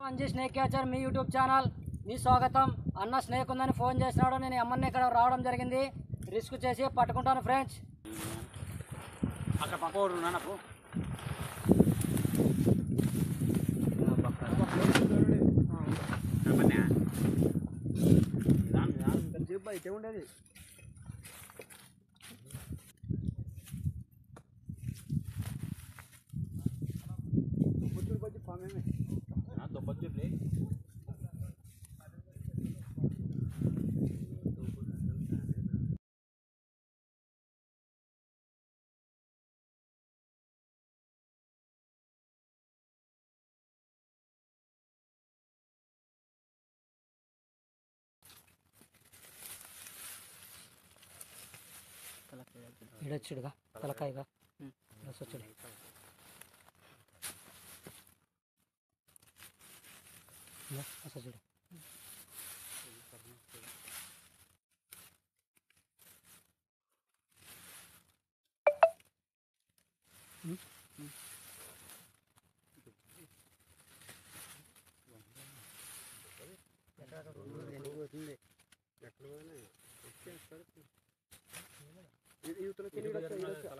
మంచి snake catcher మీ YouTube channel మీ స్వాగతం అన్న స్నేక్ ఉందని ఫోన్ చేసినాడు నేను అమ్మని ఇక్కడ రావడం జరిగింది రిస్క్ చేసి పట్టుకుంటాను ఫ్రెండ్స్ అక్కడ పక్క నాకు చెప్పు అయితే ఉండేది పుచ్చుడు పచ్చి పామేమే ఇడొచ్చుడుగా తలకాయగా వచ్చుడు చూడు పోతుంది ఎక్కడ పోయినా వచ్చేస్తారు యూత్లో యూత్లో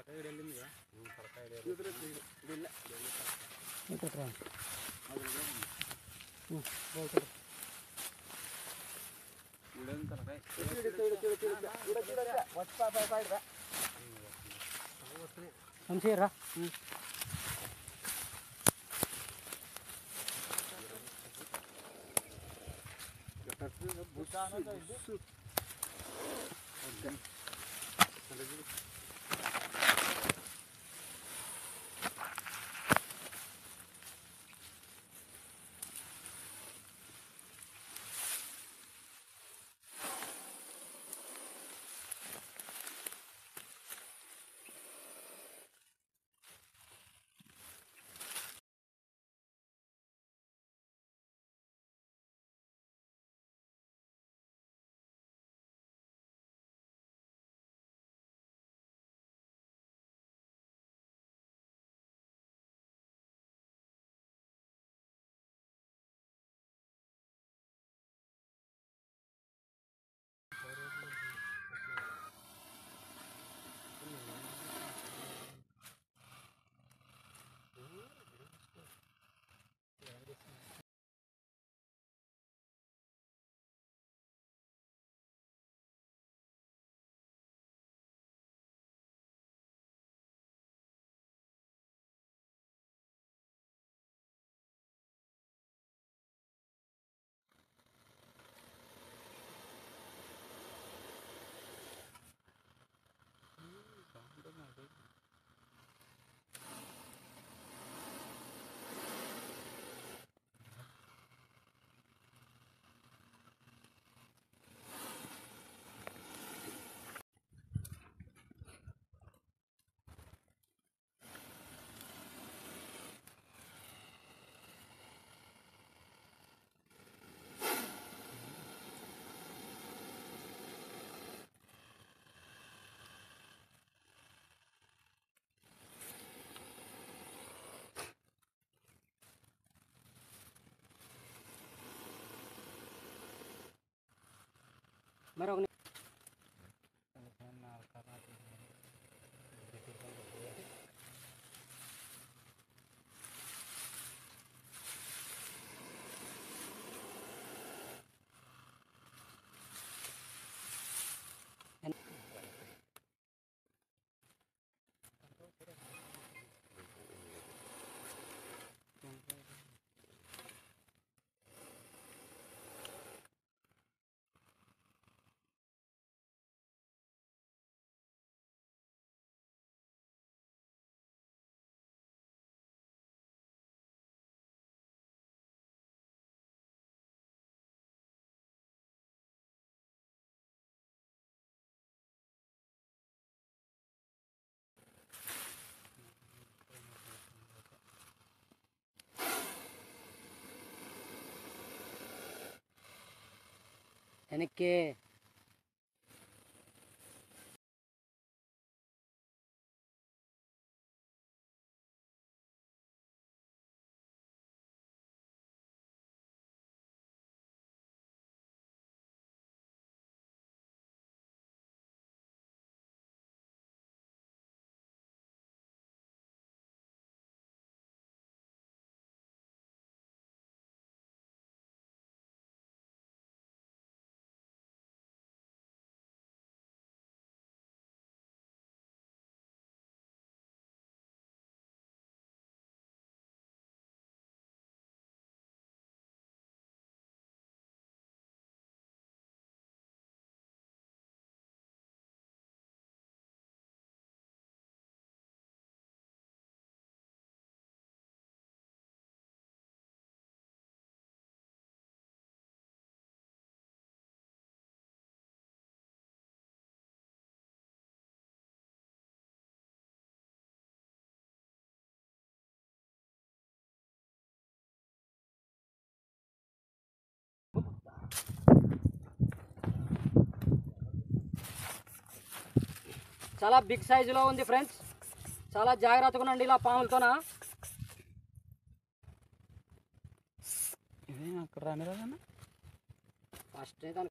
ఇక్కడ రా. మంచిగా రా మరి ఒక ని- వెనక్కి చాలా బిగ్ సైజులో ఉంది ఫ్రెండ్స్ చాలా జాగ్రత్తగా ఉండండి ఇలా పాములతోన ఇదే అక్కడ రాని రాదన్న ఫస్ట్ అయితే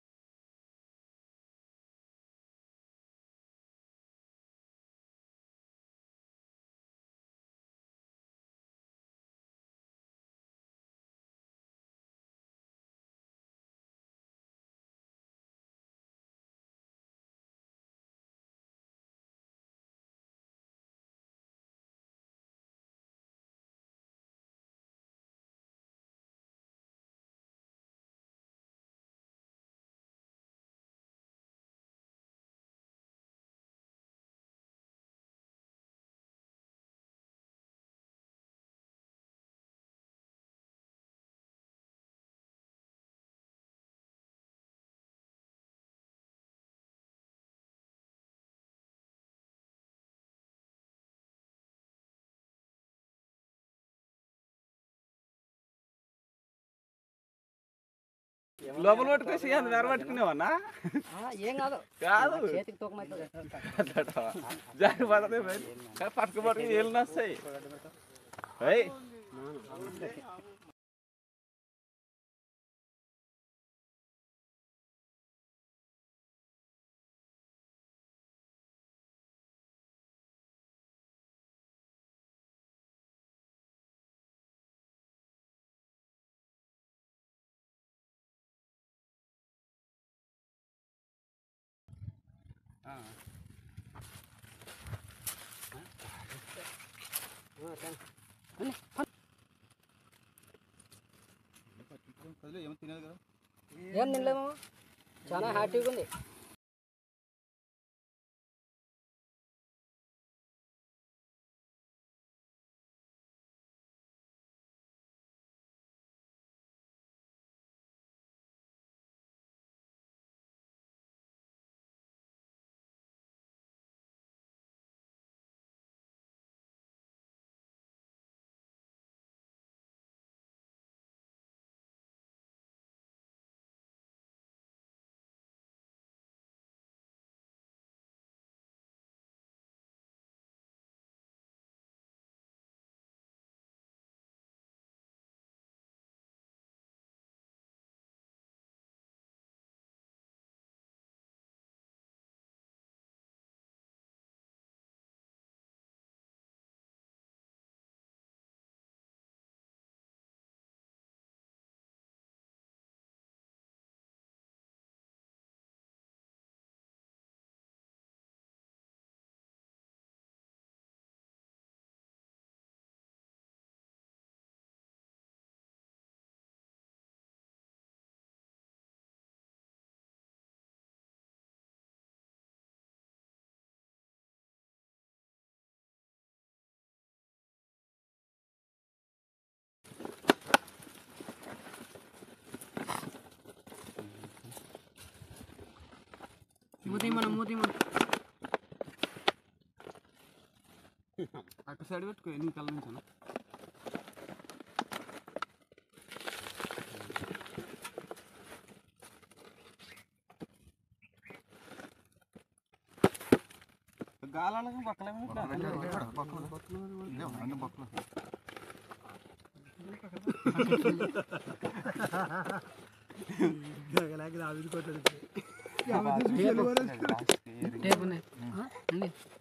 లోపల పట్టుకొచ్చి అది వేర పట్టుకునేవన్నా ఆ, ఏం కాదు కాదు చేతికి తూకమైతుంది జారి పడతాయి కానీ పట్టుకు పట్టుకు ఏళ్ళు వస్తాయి ఏయ్ ఏం తినలేము చాలా హ్యాపీగా ఉంది మూతి మనం మూతి మనం అక్కడ సైడ్ పెట్టుకో ఎన్ని కళ్ళ నుంచి గాలాలకు పక్కలేమో టేప్ ఉన్నాయి ఆ? ఉంది